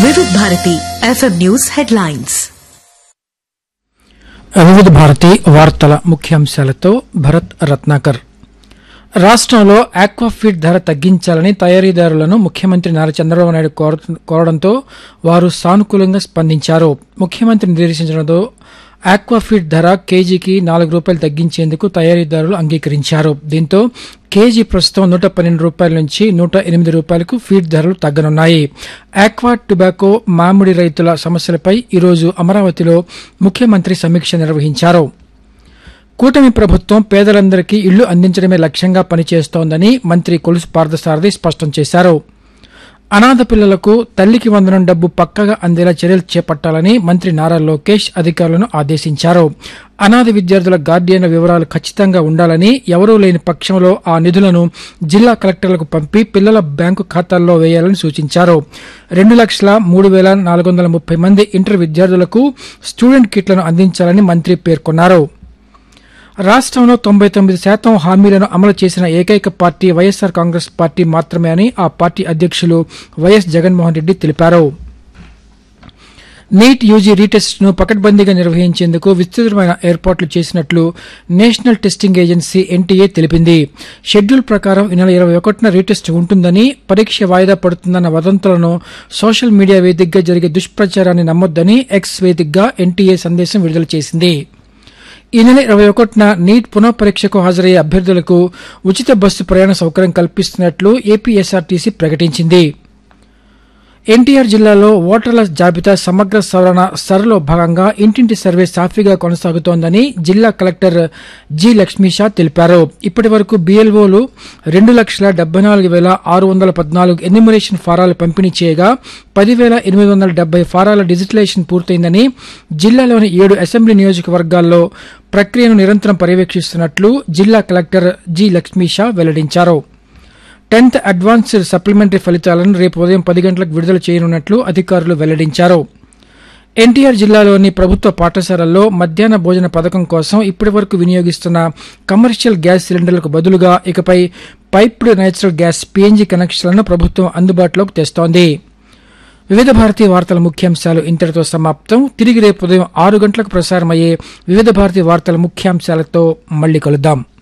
వివిధ Bharati FM news headlines వివిధ భారతి వార్తల ముఖ్యాంశాలతో భరత్ రత్నాకర్ రాష్ట్రంలో ఆక్వాఫీడ్ ధర తగ్గించాలని తయారీదారులను ముఖ్యమంత్రి నారా చంద్రబాబు నాయుడు కోర- కోరడంతో వారు సానుకూలంగా స్పందించారు ముఖ్యమంత్రి నిర్దేశించడంతో ఆక్వాఫీడ్ ధర కేజీకి నాలుగు రూపాయలు తగ్గించేందుకు తయారీదారులు అంగీకరించారు దీంతో కేజీ ప్రస్తుతం నూట పన్నెండు రూపాయల నుంచి నూట ఎనిమిది రూపాయలకు ఫీడ్ ధరలు తగ్గనున్నాయి ఆక్వా టొబాకో మామిడి రైతుల సమస్యలపై ఈరోజు అమరావతిలో ముఖ్యమంత్రి సమీక్ష నిర్వహించారు కూటమి ప్రభుత్వం పేదలందరికీ ఇళ్లు అందించడమే లక్ష్యంగా పనిచేస్తోందని మంత్రి కొలుసు పార్థసారథి స్పష్టం చేశారు అనాథ పిల్లలకు తల్లికి వందనం డబ్బు పక్కగా అందేలా చర్యలు చేపట్టాలని మంత్రి నారా లోకేష్ అధికారులను ఆదేశించారు అనాథ విద్యార్థుల గార్డియన్ల వివరాలు ఖచ్చితంగా ఉండాలని ఎవరూ లేని పక్షంలో ఆ నిధులను జిల్లా కలెక్టర్లకు పంపి పిల్లల బ్యాంకు ఖాతాల్లో వేయాలని సూచించారు రెండు లక్షల మూడు వేల నాలుగు వందల ముప్పై మంది ఇంటర్ విద్యార్థులకు స్టూడెంట్ కిట్లను అందించాలని మంత్రి పేర్కొన్నారు రాష్ట్రంలో తొంభై తొమ్మిది శాతం హామీలను అమలు చేసిన ఏకైక పార్టీ వైఎస్సార్ కాంగ్రెస్ పార్టీ మాత్రమే అని ఆ పార్టీ అధ్యక్షులు వైఎస్ జగన్మోహన్ రెడ్డి తెలిపారు నీట్ యూజీ రీటెస్ట్ ను పకడ్బందీగా నిర్వహించేందుకు విస్తృతమైన ఏర్పాట్లు చేసినట్లు నేషనల్ టెస్టింగ్ ఏజెన్సీ ఎన్టీఏ తెలిపింది షెడ్యూల్ ప్రకారం ఈ నెల ఇరవై ఒకటిన రీటెస్ట్ ఉంటుందని పరీక్ష వాయిదా పడుతుందన్న వదంతులను సోషల్ మీడియా వేదికగా జరిగే దుష్ప్రచారాన్ని నమ్మొద్దని ఎక్స్ వేదికగా ఎన్టీఏ సందేశం విడుదల చేసింది ఈ నెల ఇరవై ఒకటిన నీట్ పునః పరీక్షకు హాజరయ్యే అభ్యర్థులకు ఉచిత బస్సు ప్రయాణ సౌకర్యం కల్పిస్తున్నట్లు ఏపీఎస్ఆర్టీసీ ప్రకటించింది ఎన్టీఆర్ జిల్లాలో ఓటర్ల జాబితా సమగ్ర సవరణ సరలో భాగంగా ఇంటింటి సర్వే సాఫీగా కొనసాగుతోందని జిల్లా కలెక్టర్ జి లక్ష్మీషా తెలిపారు ఇప్పటి వరకు బీఎల్ఓలు రెండు లక్షల డెబ్బై నాలుగు వేల ఆరు వందల పద్నాలుగు ఎన్యూమరేషన్ ఫారాలు పంపిణీ చేయగా పదివేల ఎనిమిది వందల డెబ్బై ఫారాల డిజిటలైజేషన్ పూర్తయిందని జిల్లాలోని ఏడు అసెంబ్లీ నియోజకవర్గాల్లో ప్రక్రియను నిరంతరం పర్యవేక్షిస్తున్నట్లు జిల్లా కలెక్టర్ జి లక్ష్మీషా వెల్లడించారు టెన్త్ అడ్వాన్స్డ్ సప్లిమెంటరీ ఫలితాలను రేపు ఉదయం పది గంటలకు విడుదల చేయనున్నట్లు అధికారులు వెల్లడించారు ఎన్టీఆర్ జిల్లాలోని ప్రభుత్వ పాఠశాలల్లో మధ్యాహ్న భోజన పథకం కోసం ఇప్పటి వరకు వినియోగిస్తున్న కమర్షియల్ గ్యాస్ సిలిండర్లకు బదులుగా ఇకపై పైప్డ్ నేచురల్ గ్యాస్ పీఎన్జీ కనెక్షన్లను ప్రభుత్వం అందుబాటులోకి తెస్తోంది వివిధ భారతీయ వార్తల ముఖ్యాంశాలు ఇంతటితో సమాప్తం తిరిగి రేపు ఉదయం ఆరు గంటలకు ప్రసారమయ్యే వివిధ భారతీయ వార్తల ముఖ్యాంశాలతో మళ్ళీ కలుద్దాం